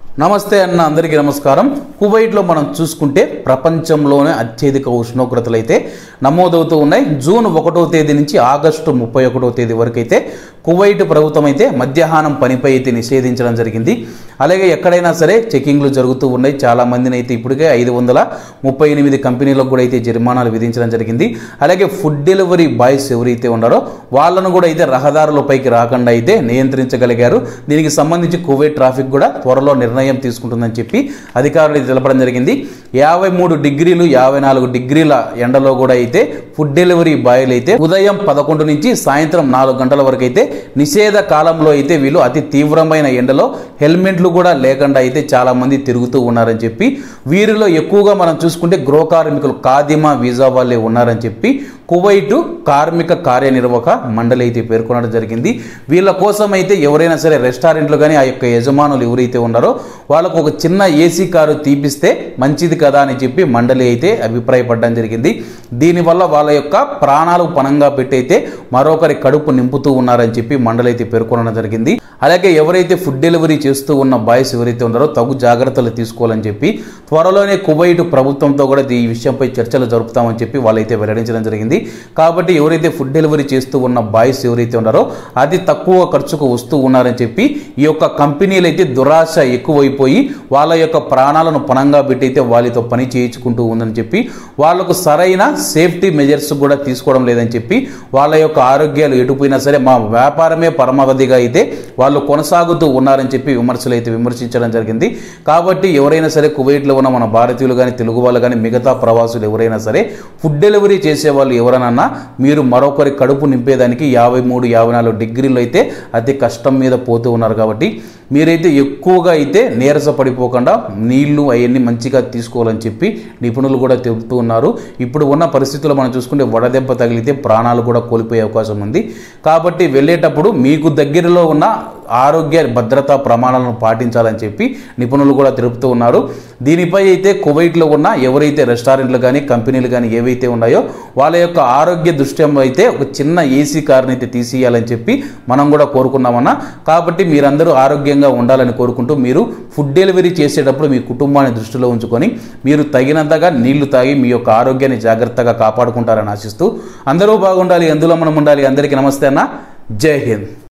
నమస్తే అన్న అందరికీ నమస్కారం కువైట్లో మనం చూసుకుంటే ప్రపంచంలోనే అత్యధిక ఉష్ణోగ్రతలు అయితే నమోదవుతూ ఉన్నాయి జూన్ ఒకటో తేదీ నుంచి ఆగస్టు ముప్పై ఒకటో తేదీ వరకు అయితే కువైట్ ప్రభుత్వం అయితే మధ్యాహ్నం పనిపై అయితే నిషేధించడం జరిగింది అలాగే ఎక్కడైనా సరే చెకింగ్లు జరుగుతూ ఉన్నాయి చాలా మందిని అయితే ఇప్పటికే ఐదు వందల ముప్పై ఎనిమిది కంపెనీలకు కూడా అయితే జరిమానాలు విధించడం జరిగింది అలాగే ఫుడ్ డెలివరీ బాయ్స్ ఎవరైతే ఉన్నారో వాళ్ళను కూడా అయితే రహదారులపైకి రాకుండా అయితే నియంత్రించగలిగారు దీనికి సంబంధించి కువైట్ ట్రాఫిక్ కూడా త్వరలో నిర్ణయం తీసుకుంటుందని చెప్పి అధికారులు అయితే తెలపడం జరిగింది యాభై మూడు డిగ్రీలు యాభై నాలుగు డిగ్రీల ఎండలో కూడా అయితే ఫుడ్ డెలివరీ బాయ్లు అయితే ఉదయం పదకొండు నుంచి సాయంత్రం నాలుగు గంటల వరకు అయితే నిషేధ కాలంలో అయితే వీళ్ళు అతి తీవ్రమైన ఎండలో హెల్మెట్లు కూడా లేకుండా అయితే చాలా మంది తిరుగుతూ ఉన్నారని చెప్పి వీరిలో ఎక్కువగా మనం చూసుకుంటే గృహ కార్మికులు కాదిమా వీసా వాళ్ళే ఉన్నారని చెప్పి కువైటు కార్మిక కార్యనిర్వాహక మండలి అయితే పేర్కొనడం జరిగింది వీళ్ళ కోసం అయితే ఎవరైనా సరే రెస్టారెంట్లు కానీ ఆ యొక్క యజమానులు ఎవరైతే ఉన్నారో వాళ్ళకు ఒక చిన్న ఏసీ కారు తీపిస్తే మంచిది కదా అని చెప్పి మండలి అయితే అభిప్రాయపడడం జరిగింది దీనివల్ల వాళ్ళ యొక్క ప్రాణాలు పణంగా పెట్టి అయితే మరొకరి కడుపు నింపుతూ ఉన్నారని చెప్పి మండలి అయితే పేర్కొనడం జరిగింది అలాగే ఎవరైతే ఫుడ్ డెలివరీ చేస్తూ ఉన్న బాయ్స్ ఎవరైతే ఉన్నారో తగు జాగ్రత్తలు తీసుకోవాలని చెప్పి త్వరలోనే కువైట్ ప్రభుత్వంతో కూడా ఈ విషయంపై చర్చలు జరుపుతామని చెప్పి వాళ్ళైతే వెల్లడించడం జరిగింది కాబట్టి ఎవరైతే ఫుడ్ డెలివరీ చేస్తూ ఉన్న బాయ్స్ ఎవరైతే ఉన్నారో అతి తక్కువ ఖర్చుకు వస్తూ ఉన్నారని చెప్పి ఈ యొక్క కంపెనీలు అయితే దురాశ ఎక్కువైపోయి వాళ్ళ యొక్క ప్రాణాలను పణంగా పెట్టి అయితే వాళ్ళతో పని చేయించుకుంటూ ఉందని చెప్పి వాళ్ళకు సరైన సేఫ్టీ మెజర్స్ కూడా తీసుకోవడం లేదని చెప్పి వాళ్ళ యొక్క ఆరోగ్యాలు ఎటుపోయినా సరే మా వ్యాపారమే పరమావధిగా అయితే వాళ్ళు కొనసాగుతూ ఉన్నారని చెప్పి విమర్శలు అయితే విమర్శించడం జరిగింది కాబట్టి ఎవరైనా సరే కువైట్లో ఉన్న మన భారతీయులు కానీ తెలుగు వాళ్ళు కానీ మిగతా ప్రవాసులు ఎవరైనా సరే ఫుడ్ డెలివరీ చేసే వాళ్ళు ఎవరైనా మీరు మరొకరి కడుపు నింపేదానికి యాభై మూడు యాభై నాలుగు డిగ్రీలు అయితే అతి కష్టం మీద పోతూ ఉన్నారు కాబట్టి మీరైతే ఎక్కువగా అయితే నీరస పడిపోకుండా నీళ్లు అవన్నీ మంచిగా తీసుకోవాలని చెప్పి నిపుణులు కూడా చెబుతూ ఉన్నారు ఇప్పుడు ఉన్న పరిస్థితుల్లో మనం చూసుకుంటే వడదెబ్బ తగిలితే ప్రాణాలు కూడా కోల్పోయే అవకాశం ఉంది కాబట్టి వెళ్ళేటప్పుడు మీకు దగ్గరలో ఉన్న ఆరోగ్య భద్రతా ప్రమాణాలను పాటించాలని చెప్పి నిపుణులు కూడా తెలుపుతూ ఉన్నారు దీనిపై అయితే కువైట్లో ఉన్న ఎవరైతే రెస్టారెంట్లు కానీ కంపెనీలు కానీ ఏవైతే ఉన్నాయో వాళ్ళ యొక్క ఆరోగ్య దృష్ట్యం అయితే ఒక చిన్న ఏసీ కార్ని అయితే తీసేయాలని చెప్పి మనం కూడా కోరుకున్నామన్నా కాబట్టి మీరందరూ ఆరోగ్యంగా ఉండాలని కోరుకుంటూ మీరు ఫుడ్ డెలివరీ చేసేటప్పుడు మీ కుటుంబాన్ని దృష్టిలో ఉంచుకొని మీరు తగినంతగా నీళ్లు తాగి మీ యొక్క ఆరోగ్యాన్ని జాగ్రత్తగా కాపాడుకుంటారని ఆశిస్తూ అందరూ బాగుండాలి అందులో మనం ఉండాలి అందరికీ నమస్తే అన్న జై హింద్